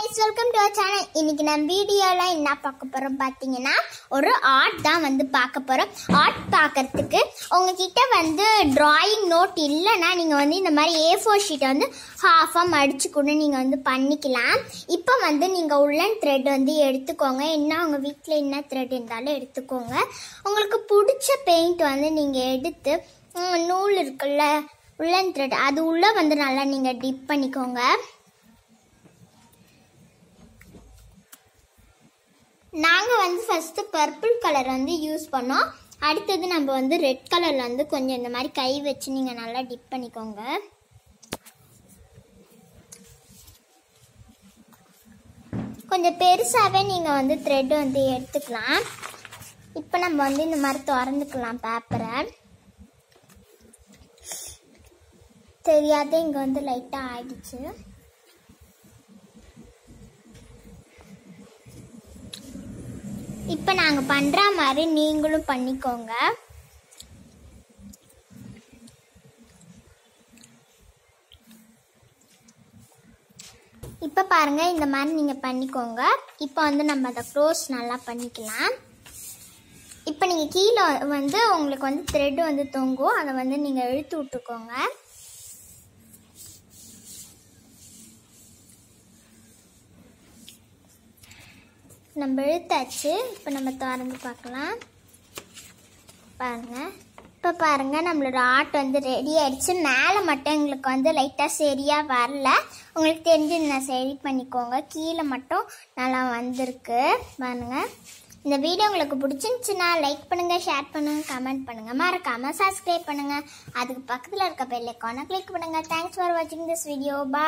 welcome to our channel இன்னைக்கு நம்ம வீடியோல என்ன பார்க்க போறோம் பார்த்தீங்கன்னா ஒரு ஆர்ட் தான் வந்து பார்க்க போறோம் ஆர்ட் பார்க்கறதுக்கு உங்ககிட்ட வந்து டிராயிங் நோட் இல்லைன்னா நீங்க வந்து இந்த மாதிரி ஏ ஃபோர் ஷீட்டை வந்து ஹாஃபாக மடிச்சு கூட நீங்க வந்து பண்ணிக்கலாம் இப்போ வந்து நீங்க உள்ளன் த்ரெட் வந்து எடுத்துக்கோங்க என்ன உங்க வீட்டில் என்ன த்ரெட் இருந்தாலும் எடுத்துக்கோங்க உங்களுக்கு பிடிச்ச பெயிண்ட் வந்து நீங்க எடுத்து ம், நூல் இருக்குல்ல உள்ளன் த்ரெட் அது உள்ள வந்து நல்லா நீங்க டிப் பண்ணிக்கோங்க நாங்கள் வந்து ஃபஸ்ட்டு பர்பிள் கலர் வந்து யூஸ் பண்ணோம் அடுத்தது நம்ம வந்து ரெட் கலரில் வந்து கொஞ்சம் இந்த மாதிரி கை வச்சு நீங்கள் நல்லா டிப் பண்ணிக்கோங்க கொஞ்சம் பெருசாகவே நீங்கள் வந்து த்ரெட் வந்து எடுத்துக்கலாம் இப்போ நம்ம வந்து இந்த மாதிரி திறந்துக்கலாம் பேப்பரை தெரியாத இங்கே வந்து லைட்டாக ஆயிடுச்சு இப்போ நாங்கள் பண்ணுற மாதிரி நீங்களும் பண்ணிக்கோங்க இப்போ பாருங்க இந்த மாதிரி நீங்கள் பண்ணிக்கோங்க இப்போ வந்து நம்ம அதை க்ளோஸ் நல்லா பண்ணிக்கலாம் இப்போ நீங்கள் கீழே வந்து உங்களுக்கு வந்து த்ரெட் வந்து தொங்கும் அதை வந்து நீங்கள் இழுத்து விட்டுக்கோங்க நம்ம இழுத்தாச்சு இப்போ நம்ம திறந்து பார்க்கலாம் பாருங்க இப்போ பாருங்க நம்மளோட ஆர்ட் வந்து ரெடி ஆயிடுச்சு மேலே மட்டும் எங்களுக்கு வந்து லைட்டாக சரியாக வரல உங்களுக்கு தெரிஞ்சு நான் சரி பண்ணிக்கோங்க கீழே மட்டும் நல்லா வந்திருக்கு பாருங்க இந்த வீடியோ உங்களுக்கு பிடிச்சிருந்துச்சுன்னா லைக் பண்ணுங்க ஷேர் பண்ணுங்க கமெண்ட் பண்ணுங்க மறக்காம சப்ஸ்கிரைப் பண்ணுங்க அதுக்கு பக்கத்தில் இருக்க பெல் ஐக்கானை கிளிக் பண்ணுங்க தேங்க்ஸ் ஃபார் வாட்சிங் திஸ் வீடியோ பா